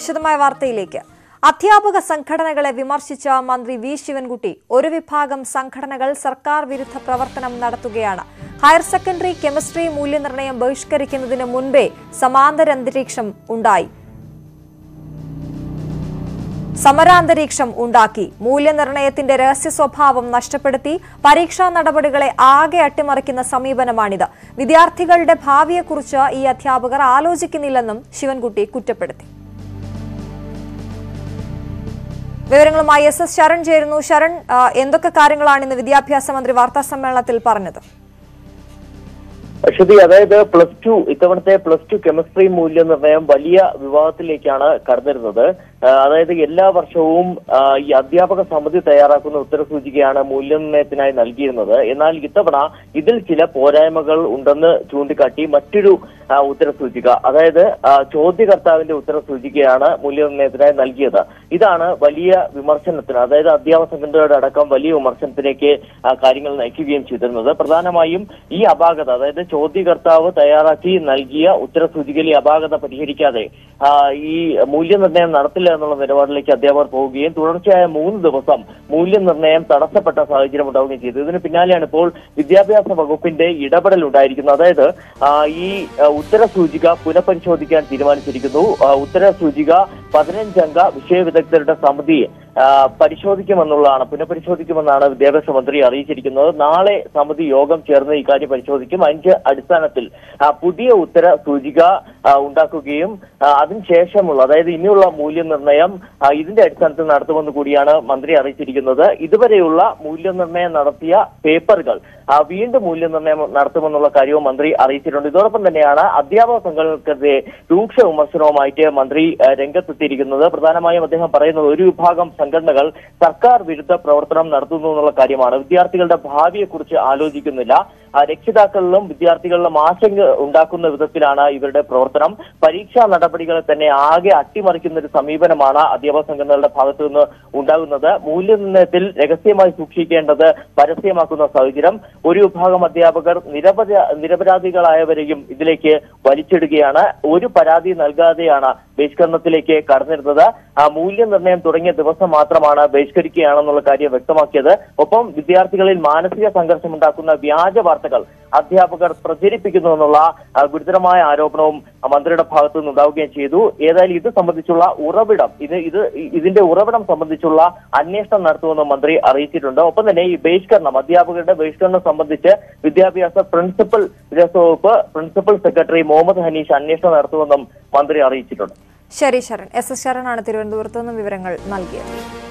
വിശദമായ വാർത്തയിലേക്ക് അധ്യാപക സംഘടനകളെ വിമർശിച്ച മന്ത്രി വി ശിവൻകുട്ടി ഒരു വിഭാഗം സംഘടനകൾ സർക്കാർ വിരുദ്ധ പ്രവർത്തനം നടത്തുകയാണ് ഹയർ സെക്കൻഡറി കെമിസ്ട്രി മൂല്യനിർണ്ണയം ബഹിഷ്കരിക്കുന്നതിന് മുൻപേ സമാന്തര അന്തരീക്ഷം ഉണ്ടായി സമരാന്തരീക്ഷം ഉണ്ടാക്കി മൂല്യനിർണ്ണയത്തിന്റെ രഹസ്യ സ്വഭാവം നഷ്ടപ്പെടുത്തി പരീക്ഷാ നടപടികളെ ആകെ അട്ടിമറിക്കുന്ന സമീപനമാണിത് വിദ്യാർത്ഥികളുടെ ഭാവിയെക്കുറിച്ച് ഈ അധ്യാപകർ ആലോചിക്കുന്നില്ലെന്നും ശിവൻകുട്ടി കുറ്റപ്പെടുത്തി വിവരങ്ങളുമായി എസ് എസ് ശരൺ ചേരുന്നു ശരൺ ആ, എന്തൊക്കെ കാര്യങ്ങളാണ് ഇന്ന് വിദ്യാഭ്യാസ മന്ത്രി വാർത്താ സമ്മേളനത്തിൽ പറഞ്ഞത് അശ്വതി അതായത് പ്ലസ് ടു ഇത്തവണത്തെ പ്ലസ് ടു കെമിസ്ട്രി മൂല്യനിർണ്ണയം വലിയ വിവാദത്തിലേക്കാണ് കടന്നിരുന്നത് ആ, അതായത് എല്ലാ വർഷവും ആ, ഈ അധ്യാപക സമിതി തയ്യാറാക്കുന്ന ഉത്തരസൂചികയാണ് മൂല്യനിർണ്ണയത്തിനായി നൽകിയിരുന്നത് എന്നാൽ ഇത്തവണ ഇതിൽ ചില പോരായ്മകൾ ഉണ്ടെന്ന് ചൂണ്ടിക്കാട്ടി മറ്റൊരു ആ, ഉത്തരസൂചിക അതായത് ആ, ചോദ്യകർത്താവിന്റെ ഉത്തരസൂചികയാണ് മൂല്യനിർണ്ണയത്തിനായി നൽകിയത് ഇതാണ് വലിയ വിമർശനത്തിന് അതായത് അധ്യാപക സംഘടനയുടെ അടക്കം വലിയ വിമർശനത്തിലേക്ക് ആ, കാര്യങ്ങൾ നയിക്കുകയും ചെയ്തിരുന്നത് പ്രധാനമായും ഈ അപാകത അതായത് ചോദ്യകർത്താവ് തയ്യാറാക്കി നൽകിയ ഉത്തരസൂചികയിൽ ഈ അപാകത പരിഹരിക്കാതെ ആ, ഈ മൂല്യനിർണ്ണയം നടത്തില്ല എന്നുള്ള നിലപാടിലേക്ക് അധ്യാപകർ പോവുകയും തുടർച്ചയായ മൂന്ന് ദിവസം മൂല്യനിർണ്ണയം തടസ്സപ്പെട്ട സാഹചര്യം ഉണ്ടാവുകയും ചെയ്തു ഇതിന് പിന്നാലെയാണ് ഇപ്പോൾ വിദ്യാഭ്യാസ വകുപ്പിന്റെ ഇടപെടൽ ഉണ്ടായിരിക്കുന്നത് അതായത് ആ, ഈ ആ, ഉത്തരസൂചിക പുനഃപരിശോധിക്കാൻ തീരുമാനിച്ചിരിക്കുന്നു ആ, ഉത്തരസൂചിക പതിനഞ്ചംഗ വിഷയ വിദഗ്ധരുടെ സമിതി ആ, പരിശോധിക്കുമെന്നുള്ളതാണ് പുനഃപരിശോധിക്കുമെന്നാണ് വിദ്യാഭ്യാസ മന്ത്രി അറിയിച്ചിരിക്കുന്നത് നാളെ സമിതി യോഗം ചേർന്ന് ഇക്കാര്യം പരിശോധിക്കും അതിന്റെ അടിസ്ഥാനത്തിൽ ആ, പുതിയ ഉത്തര സൂചിക ആ, ഉണ്ടാക്കുകയും ആ, അതിനുശേഷമുള്ള അതായത് ഇനിയുള്ള മൂല്യനിർണ്ണയം ആ, ഇതിന്റെ അടിസ്ഥാനത്തിൽ നടത്തുമെന്ന് കൂടിയാണ് മന്ത്രി അറിയിച്ചിരിക്കുന്നത് ഇതുവരെയുള്ള മൂല്യനിർണ്ണയം നടത്തിയ പേപ്പറുകൾ ആ, വീണ്ടും മൂല്യനിർണ്ണയം നടത്തുമെന്നുള്ള കാര്യവും മന്ത്രി അറിയിച്ചിട്ടുണ്ട് ഇതോടൊപ്പം തന്നെയാണ് അധ്യാപക സംഘടനകൾക്കെതിരെ രൂക്ഷ വിമർശനവുമായിട്ട് മന്ത്രി ആ, രംഗത്തെത്തിയിരിക്കുന്നത് പ്രധാനമായും അദ്ദേഹം പറയുന്നത് ഒരു വിഭാഗം സംഘടനകൾ സർക്കാർ വിരുദ്ധ പ്രവർത്തനം നടത്തുന്നു എന്നുള്ള കാര്യമാണ് വിദ്യാർത്ഥികളുടെ ഭാവിയെക്കുറിച്ച് ആലോചിക്കുന്നില്ല ആ, രക്ഷിതാക്കളിലും വിദ്യാർത്ഥികളിലും ആശങ്ക ഉണ്ടാക്കുന്ന വിധത്തിലാണ് ഇവരുടെ പ്രവർത്തനം പരീക്ഷാ നടപടികളെ തന്നെ ആകെ അട്ടിമറിക്കുന്ന ഒരു സമീപനമാണ് അധ്യാപക സംഘടനകളുടെ ഭാഗത്തു നിന്ന് ഉണ്ടാകുന്നത് മൂല്യനിർണ്ണയത്തിൽ രഹസ്യമായി സൂക്ഷിക്കേണ്ടത് പരസ്യമാക്കുന്ന സാഹചര്യം ഒരു വിഭാഗം അധ്യാപകർ നിരപരാ നിരപരാധികളായവരെയും ഇതിലേക്ക് വലിച്ചിടുകയാണ് ഒരു പരാതി നൽകാതെയാണ് ബഹിഷ്കരണത്തിലേക്ക് കടന്നിരുന്നത് ആ മൂല്യനിർണ്ണയം തുടങ്ങിയ ദിവസം മാത്രമാണ് ബഹിഷ്കരിക്കുകയാണെന്നുള്ള കാര്യം വ്യക്തമാക്കിയത് ഒപ്പം വിദ്യാർത്ഥികളിൽ മാനസിക സംഘർഷമുണ്ടാക്കുന്ന വ്യാജ വാർത്തകൾ അധ്യാപകർ പ്രചരിപ്പിക്കുന്നു എന്നുള്ള ആ, ഗുരുതരമായ ആരോപണവും ആ, മന്ത്രിയുടെ ഭാഗത്തു നിന്ന് ഉണ്ടാവുകയും ചെയ്തു ഏതായാലും ഇത് സംബന്ധിച്ചുള്ള ഉറവിടം ഇത് ഇത് ഇതിന്റെ ഉറവിടം സംബന്ധിച്ചുള്ള അന്വേഷണം നടത്തുമെന്ന് മന്ത്രി അറിയിച്ചിട്ടുണ്ട് ഒപ്പം തന്നെ ഈ ബഹിഷ്കരണം അധ്യാപകരുടെ ബഹിഷ്കരണം സംബന്ധിച്ച് വിദ്യാഭ്യാസ പ്രിൻസിപ്പൽ വിദ്യാഭ്യാസ വകുപ്പ് പ്രിൻസിപ്പൽ സെക്രട്ടറി മുഹമ്മദ് ഹനീഷ് അന്വേഷണം നടത്തുമെന്നും മന്ത്രി അറിയിച്ചിട്ടുണ്ട് ശരി ശരൺ എസ് എസ് ശരണാണ് തിരുവനന്തപുരത്ത് നിന്നും വിവരങ്ങൾ നൽകിയത്